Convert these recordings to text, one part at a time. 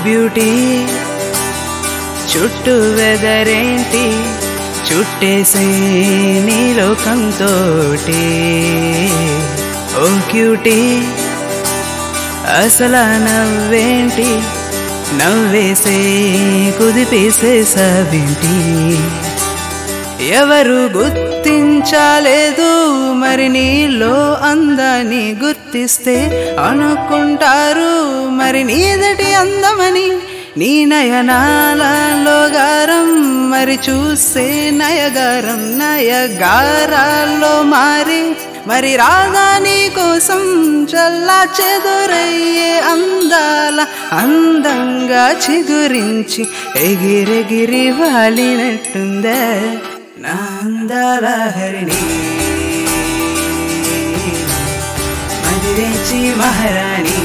beauty చుట్టూ వెదరేంటి చుట్టేసే నీ లోకంతోటి ఓ cutie అసలు నవ్వేంటి నవ్వేసే కుదిపేసే సవింటి ఎవరు గుర్తించలేదు మరి నీలో అందాన్ని గుర్తిస్తే అనుకుంటారు మరి నీదటి అందమని నీ నయనాలలో గారం మరి చూస్తే నయగారం నయగారాల్లో మారి మరి రాగా నీ కోసం చల్లా చెదురయ్యే అందాల అందంగా చిగురించి ఎగిరెగిరి వాలినట్టుందే నా అందాల హరిణి మదిరేచి మహారాణి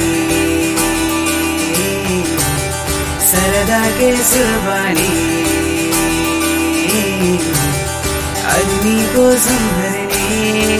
సరదాకే సులభాని అది నీకోసం హరిణి